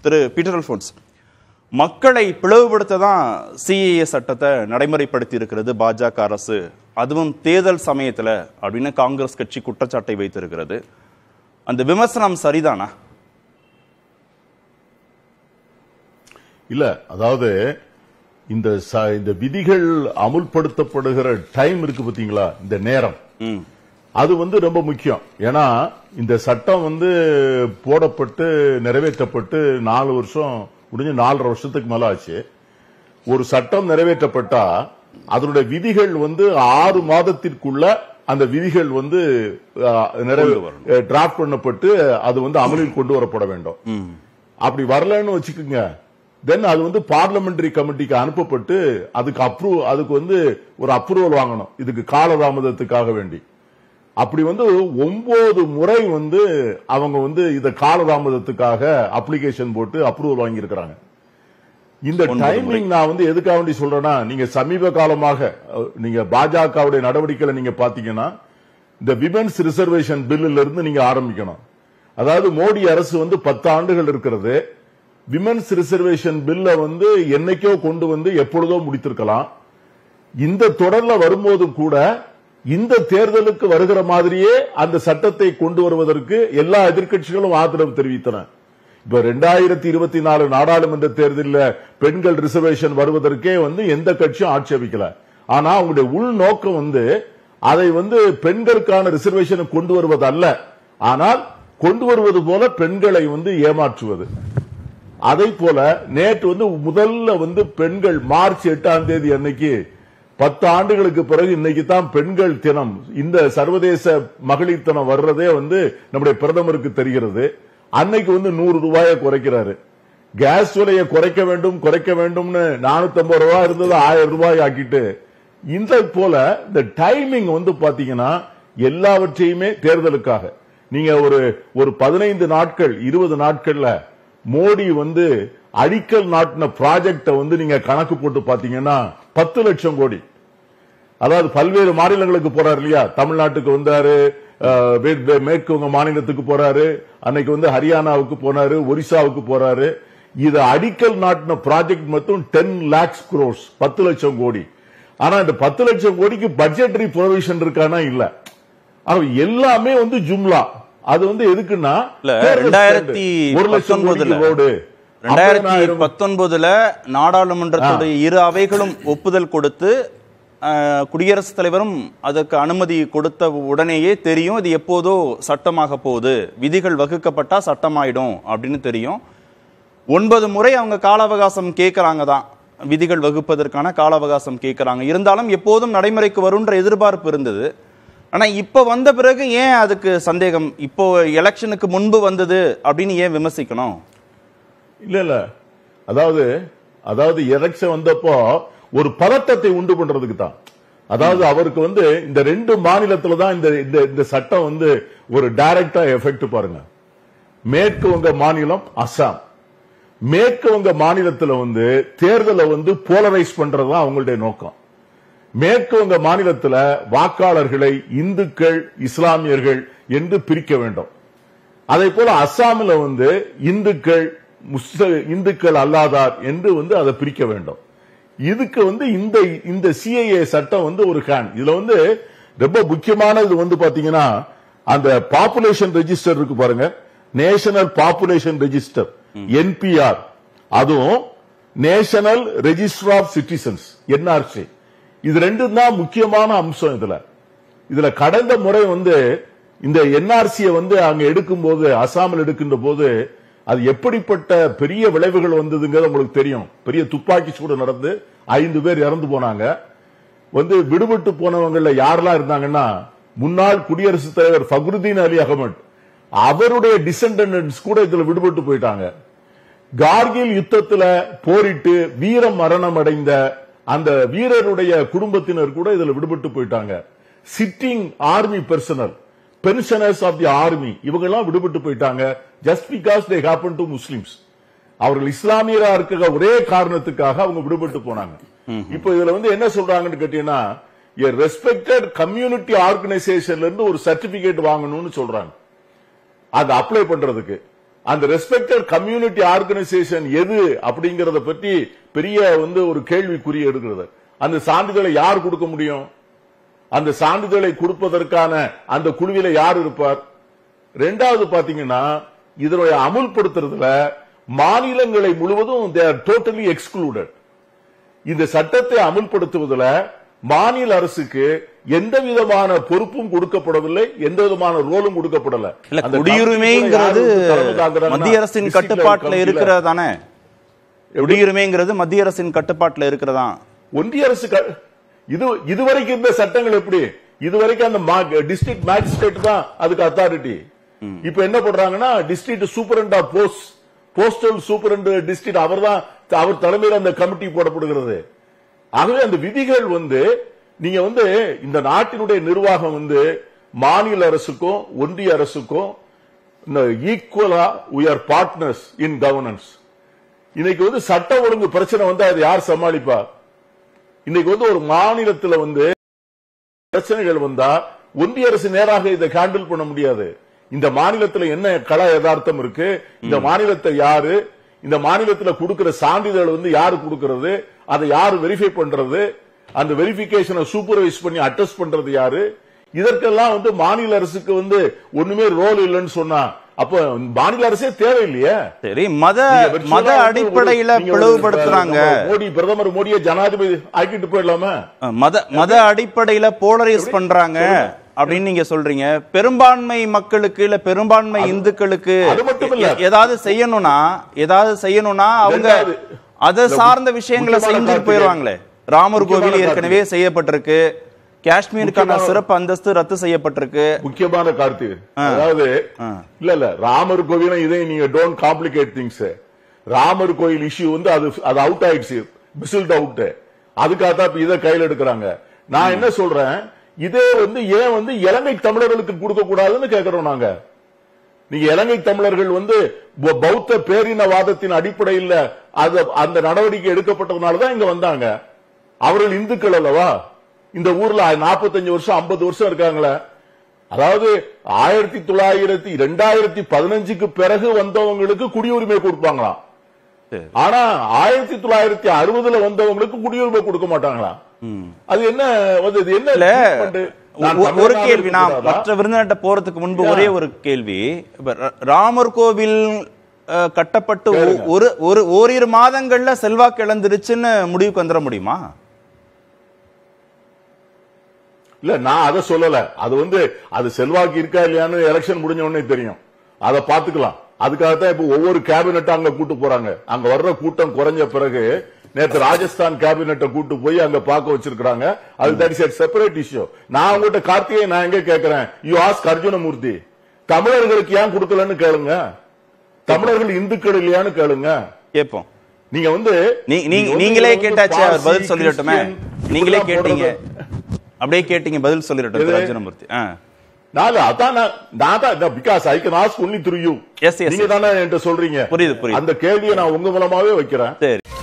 திரு Peter Alphons மக்களை பிளவுபடுத்த தான் CAA சட்டத்தை நடைமுறைப்படுத்தி இருக்கிறது பாஜக அரசு அதுவும் தேர்தல் சமயத்துல அப்படின்னு காங்கிரஸ் கட்சி குற்றச்சாட்டை வைத்திருக்கிறது அந்த விமர்சனம் சரிதானா இல்ல அதாவது இந்த ச- இந்த விதிகள் அமுல்படுத்தப்படுகிற டைம் இருக்கு பாத்தீங்களா இந்த நேரம் ம் அது வந்து ரொம்ப முக்கியம் ஏன்னா இந்த சட்டம் வந்து போடப்பட்டு நிறைவேற்றப்பட்டு நாலு வருஷம் முடிஞ்சு நாலரை வருஷத்துக்கு மேல ஆச்சு ஒரு சட்டம் நிறைவேற்றப்பட்டா அதனுடைய விதிகள் வந்து ஆறு மாதத்திற்குள்ள அந்த விதிகள் வந்து டிராஃப்ட் பண்ணப்பட்டு அது வந்து அமலில் கொண்டு வரப்பட வேண்டும் ம் அப்படி வரலன்னு வச்சுக்கோங்க தென் அது வந்து பார்லிமெண்டரி கமிட்டிக்கு அனுப்பப்பட்டு அதுக்கு அப்ரூவ் அதுக்கு வந்து ஒரு அப்ரூவல் வாங்கணும் இதுக்கு காலதாமதத்துக்காக வேண்டி அப்படி வந்து ஒன்பது முறை வந்து அவங்க வந்து இத காலதாமதத்துக்காக அப்ளிகேஷன் போட்டு அப்ரூவல் வாங்கியிருக்கிறாங்க இந்த ஒன்பது டைமிங் நான் வந்து எதுக்காக வேண்டி சொல்றேன்னா நீங்க சமீப காலமாக அஹ், நீங்க பாஜகவுடைய நடவடிக்கைகளை நீங்க பாத்தீங்கன்னா இந்த விமென்ஸ் ரிசர்வேஷன் பில்லுல இருந்து நீங்க ஆரம்பிக்கணும் அதாவது மோடி அரசு வந்து பத்து ஆண்டுகள் இருக்கிறது விமென்ஸ் ரிசர்வேஷன் பில்ல வந்து என்னைக்கோ கொண்டு வந்து எப்பொழுதோ முடித்திருக்கலாம் இந்த தொடர்ல வரும்போதும் கூட இந்த தேர்தலுக்கு வருகிற மாதிரியே அந்த சட்டத்தை கொண்டு வருவதற்கு எல்லா எதிர்க்கட்சிகளும் ஆதரவு தெரிவித்தன இப்ப ரெண்டாயிரத்தி இருபத்தி நாலு நாடாளுமன்ற தேர்தலில் பெண்கள் ரிசர்வேஷன் வருவதற்கே வந்து எந்த கட்சியும் ஆட்சேபிக்கல ஆனா அவங்களுடைய உள்நோக்கம் வந்து அதை வந்து பெண்களுக்கான ரிசர்வேஷனை கொண்டு வருவது அல்ல ஆனால் கொண்டு வருவது போல பெண்களை வந்து ஏமாற்றுவது அதை போல நேற்று வந்து முதல்ல வந்து பெண்கள் மார்ச் எட்டாம் தேதி அன்னைக்கு பத்து ஆண்டுகளுக்கு பிறகு இன்னைக்கு தான் பெண்கள் தினம் இந்த சர்வதேச மகளிர் தினம் வர்றதே வந்து நம்முடைய பிரதமருக்கு தெரிகிறது அன்னைக்கு வந்து நூறு ரூபாயை குறைக்கிறாரு கேஸ் விலையை குறைக்க வேண்டும் குறைக்க வேண்டும்னு நானூத்தி ஐம்பது ரூபாய் இருந்தது ஆயிரம் ரூபாய் ஆக்கிட்டு இந்த போல இந்த டைமிங் வந்து பாத்தீங்கன்னா எல்லாவற்றையுமே தேர்தலுக்காக நீங்க ஒரு ஒரு பதினைந்து நாட்கள் இருபது நாட்கள்ல மோடி வந்து அடிக்கல் நாட்டின ப்ராஜெக்ட வந்து நீங்க கணக்கு போட்டு பாத்தீங்கன்னா பத்து லட்சம் கோடி அதாவது பல்வேறு மாநிலங்களுக்கு போறாரு இல்லையா தமிழ்நாட்டுக்கு வந்தாரு அஹ், வே- வே- மேற்கு வங்க மாநிலத்துக்கு போறாரு அன்னைக்கு வந்து ஹரியானாவுக்கு போனாரு ஒரிசாவுக்கு போறாரு இது அடிக்கல் நாட்டின ப்ராஜெக்ட் மட்டும் டென் லேக்ஸ் crores பத்து லட்சம் கோடி ஆனா இந்த பத்து லட்சம் கோடிக்கு பட்ஜெட்டரி ப்ரொவிஷன் இருக்கானா இல்ல ஆனா எல்லாமே வந்து ஜும்லா அது வந்து எதுக்குன்னா இல்ல, தேர்தல் ரெண்டாயிரத்தி stand. ஒரு லட்சம் கோடிக்கு பத்தொன்பதுல ரோடு ரெண்டாயிரத்தி ஐம்பதாயிரம் பத்தொன்பதுல நாடாளுமன்றத்துடைய இரு அவைகளும் ஒப்புதல் கொடுத்து அஹ், குடியரசுத் தலைவரும் அதற்கு அனுமதி கொடுத்த உடனேயே தெரியும் இது எப்போதோ சட்டமாக போகுது விதிகள் வகுக்கப்பட்டா சட்டமாயிடும் அப்படின்னு தெரியும் ஒன்பது முறை அவங்க கால அவகாசம் கேட்கறாங்க தான் விதிகள் வகுப்பதற்கான கால அவகாசம் கேட்கறாங்க இருந்தாலும் எப்போதும் நடைமுறைக்கு வரும்ன்ற எதிர்பார்ப்பு இருந்தது ஆனா இப்ப வந்த பிறகு ஏன் அதுக்கு சந்தேகம் இப்போ எலெக்ஷனுக்கு முன்பு வந்தது அப்படின்னு ஏன் விமர்சிக்கணும் இல்ல இல்ல அதாவது அதாவது எலெக்ஷன் வந்தப்போ ஒரு பதட்டத்தை உண்டு பண்றதுக்கு தான் அதாவது அவருக்கு வந்து இந்த ரெண்டு மாநிலத்துல தான் இந்த இந்த இந்த சட்டம் வந்து ஒரு டைரக்டா எஃபெக்ட் பாருங்க மேற்கு வங்க மாநிலம் அசாம் மேற்கு வங்க மாநிலத்துல வந்து தேர்தலை வந்து போலரைஸ் பண்றதுதான் அவங்களுடைய நோக்கம் மேற்கு வங்க மாநிலத்துல வாக்காளர்களை இந்துக்கள் இஸ்லாமியர்கள் என்று பிரிக்க வேண்டும் அதே போல அஸ்ஸாமில் வந்து இந்துக்கள் முஸ்ல இந்துக்கள் அல்லாதார் என்று வந்து அதை பிரிக்க வேண்டும் இதுக்கு வந்து இந்த இந்த சிஐஏ சட்டம் வந்து ஒரு ஹேண்ட் இதுல வந்து ரொம்ப முக்கியமானது வந்து பாத்தீங்கன்னா அந்த பாப்புலேஷன் ரெஜிஸ்டர் இருக்கு பாருங்க நேஷனல் பாப்புலேஷன் ரெஜிஸ்டர் என்பிஆர் அதுவும் national register of citizens NRC இது ரெண்டும் தான் முக்கியமான அம்சம் இதுல இதுல கடந்த முறை வந்து இந்த என்ஆர்சியை வந்து அங்க எடுக்கும்போது அசாமில் எடுக்கின்ற போது அது எப்படிப்பட்ட பெரிய விளைவுகள் வந்ததுங்கிறது உங்களுக்கு தெரியும் பெரிய துப்பாக்கி சூடு நடந்து ஐந்து பேர் இறந்து போனாங்க வந்து விடுபட்டு போனவங்கல யாரெல்லாம் இருந்தாங்கன்னா முன்னாள் குடியரசுத் தலைவர் ஃபக்ருதீன் அலி அகமட் அவருடைய டிசெண்டன்ஸ் கூட இதுல விடுபட்டு போயிட்டாங்க கார்கில் யுத்தத்துல போரிட்டு வீர மரணம் அடைந்த அந்த வீரருடைய குடும்பத்தினர் கூட இதுல விடுபட்டு போயிட்டாங்க sitting army personnel pensioners of the army இவங்க எல்லாம் விடுபட்டு போயிட்டாங்க just because they happen to Muslims அவர்கள் இஸ்லாமியரா இருக்கிற ஒரே காரணத்துக்காக அவங்க விடுபட்டு போனாங்க இப்போ இதுல வந்து என்ன சொல்றாங்கன்னு கேட்டீங்கன்னா ரெஸ்பெக்டட் கம்யூனிட்டி ஆர்கனைசேஷன்ல இருந்து ஒரு சர்டிபிகேட் வாங்கணும்னு சொல்றாங்க அது அப்ளை பண்றதுக்கு அந்த ரெஸ்பெக்டட் கம்யூனிட்டி ஆர்கனைசேஷன் எது அப்படிங்கறத பற்றி பெரிய வந்து ஒரு கேள்விக்குறி எடுக்கிறது அந்த சான்றிதழை யார் கொடுக்க முடியும் அந்த சான்றிதழை கொடுப்பதற்கான அந்த குழுவில யார் இருப்பார் ரெண்டாவது பாத்தீங்கன்னா இதனுடைய அமுல்படுத்துறதுல மாநிலங்களை முழுவதும் தே ஆர் டோட்டலி எக்ஸ்க்ளூடட் இந்த சட்டத்தை அமுல்படுத்துவதில் மாநில அரசுக்கு எந்த விதமான பொறுப்பும் கொடுக்கப்படவில்லை எந்த விதமான ரோலும் கொடுக்கப்படல இல்ல அந்த குடியுரிமைங்கிறது கமிட்டிக்குள்ள யார் தலைமை தாங்குறாங்கன்னா, மத்திய அரசின் district level கட்டுப்பாட்டுல committee ல இருக்கிறது தானே குடியுரிமைங்கிறது மத்திய அரசின் கட்டுப்பாட்டுல இருக்கிறதா ஒன்றிய அரசு க- இது இதுவரைக்கும் இருந்த சட்டங்கள் எப்படி இதுவரைக்கும் அந்த டிஸ்ட்ரிக்ட் மேஜிஸ்ட்ரேட் தான் அதுக்கு அத்தாரிட்டி இப்ப என்ன பண்றாங்கன்னா district superintendent of post postal superintendent district அவர் தான் அவர் தலைமையில் அந்த கமிட்டி போடப்படுகிறது ஆகவே அந்த விதிகள் வந்து நீங்க வந்து இந்த நாட்டினுடைய நிர்வாகம் வந்து மாநில அரசுக்கும் ஒன்றிய அரசுக்கும் ஈக்குவலா we are partners in governance இன்னைக்கு வந்து சட்ட ஒழுங்கு பிரச்சனை வந்து அது யார் சமாளிப்பா இன்னைக்கு வந்து ஒரு மாநிலத்துல வந்து பிரச்சனைகள் வந்தா ஒன்றிய அரசு நேராக இதை ஹேண்டில் பண்ண முடியாது இந்த மாநிலத்துல என்ன கலா யதார்த்தம் இருக்கு இந்த மாநிலத்தை யாரு இந்த மாநிலத்துல கொடுக்கிற சான்றிதழ் வந்து யாரு கொடுக்கிறது அதை யாரு வெரிஃபை பண்றது அந்த வெரிஃபிகேஷனை சூப்பர்வைஸ் பண்ணி அட்டஸ்ட் பண்றது யாரு இதற்கெல்லாம் வந்து மாநில அரசுக்கு வந்து ஒண்ணுமே ரோல் இல்லைன்னு சொன்னா அப்ப மாநில அரசே தேவையில்லையே சரி மத நீங்க virtual மத ஆ வந்து அடிப்படையில ஒரு- நீங்க ஒரு பிளவுபடுத்துறாங்க நம்ம மோடி பிரதமர் மோடியை ஜனாதிபதி ஆக்கிட்டு போயிடலாமா மத மத அடிப்படையில போலரைஸ் பண்றாங்க அப்படின்னு நீங்க சொல்றீங்க பெரும்பான்மை மக்களுக்கு இல்ல பெரும்பான்மை இந்துக்களுக்கு அது மட்டும் இல்ல. எ- ஏதாவது செய்யணும்னா ஏதாவது செய்யணும்னா அவங்க ரெண்டாவது, அதை இல்ல, சார்ந்த விஷயங்களை முக்கியமான செஞ்சுட்டு கார்த்திகை. போயிருவாங்களே ராமர் கோவில் முக்கியமான ஏற்கனவே செய்யப்பட்டிருக்கு காஷ்மீருக்கான முக்கியமான- சிறப்பு அந்தஸ்து ரத்து செய்யப்பட்டிருக்கு முக்கியமான கார்த்திகை அதாவது இல்ல இல்ல ராமர் கோவிலும் இதை நீங்க டோன்ட் காம்ப்ளிகேட் திங்ஸ் ராமர் கோயில் இஷ்யூ வந்து அது அது அவுட் ஆயிடுச்சு பிசில்ட் அவுட் அதுக்காக தான் இப்ப இதை கையில் எடுக்கிறாங்க நான் என்ன சொல்றேன் இதே வந்து ஏன் வந்து இலங்கை தமிழர்களுக்கு கொடுக்க கூடாதுன்னு கேக்குறோம் நாங்க நீங்க இலங்கை தமிழர்கள் வந்து பௌ- பௌத்த பேரினவாதத்தின் அடிப்படையில் அது அந்த நடவடிக்கை எடுக்கப்பட்டதுனால தான் இங்க வந்தாங்க அவர்கள் இந்துக்கள் அல்லவா இந்த ஊர்ல 45 வருஷம் 50 வருஷம் இருக்காங்களே அதாவது ஆயிரத்தி தொள்ளாயிரத்தி ரெண்டாயிரத்தி பதினஞ்சுக்கு பிறகு வந்தவங்களுக்கு குடியுரிமை கொடுப்பாங்களாம் சரி. ஆனா ஆயிரத்தி தொள்ளாயிரத்தி அறுபதுல வந்தவங்களுக்கு குடியுரிமை கொடுக்க மாட்டாங்களாம் அது என்ன வந்து இது என்ன இல்ல treatment? நான் ஒ- ஒரு தமிழ்நாடு கேள்வி நான் இருக்கக்கூடாதா? மற்ற விருந்தினர்கிட்ட போறதுக்கு முன்பு Yeah. ஒரே ஒரு கேள்வி இப்ப ர- ராமர் கோவில் அஹ், கட்டப்பட்டு ஒ- ஒரு ஒரு ஓரிரு மாதங்கள்ல செல்வாக்கு இழந்துருச்சுன்னு முடிவுக்கு வந்துட முடியுமா இல்ல நான் அதை சொல்லல அது வந்து அது செல்வாக்கு இருக்கா இல்லையான்னு எலெக்ஷன் முடிஞ்ச உடனே தெரியும் அதை பாத்துக்கலாம் அதுக்காகத்தான் இப்ப ஒவ்வொரு கேபினெட் அங்க கூட்டு போறாங்க அங்க வர்ற கூட்டம் குறைஞ்ச பிறகு நேத்து ராஜஸ்தான் கேபினெட்டை கூட்டு போய் அங்க பார்க்க வச்சிருக்காங்க அது தட் இஸ் செப்பரேட் இஷ்யூ நான் உங்ககிட்ட கார்த்திகை நான் எங்க கேக்குறேன் யூ ஆஸ்க் அர்ஜுனமூர்த்தி தமிழர்களுக்கு ஏன் கொடுக்கலன்னு கேளுங்க தமிழர்கள் இந்துக்கள் இல்லையான்னு கேளுங்க கேட்போம் நீங்க வந்து நீ- நீ- நீங்க வந்து நீங்களே இதுல வந்து கேட்டாச்சு அவர் பார்சி, பதில் சொல்லிடட்டுமே கிறிஸ்டியன் நீங்களே இப்படிலாம் கேட்டீங்க போடுறது. அப்படியே கேட்டீங்க பதில் சொல்லிடட்டும் திரு எது? அர்ஜுனமூர்த்தி ஆ. நான் அதான் நான் நான் தான் because I can ask only through you Yes, yes, நீங்க yes. தானே என்கிட்ட சொல்றீங்க புரியுது, புரியுது. அந்த கேள்வியை நான் உங்க மூலமாவே வைக்கிறேன் சரி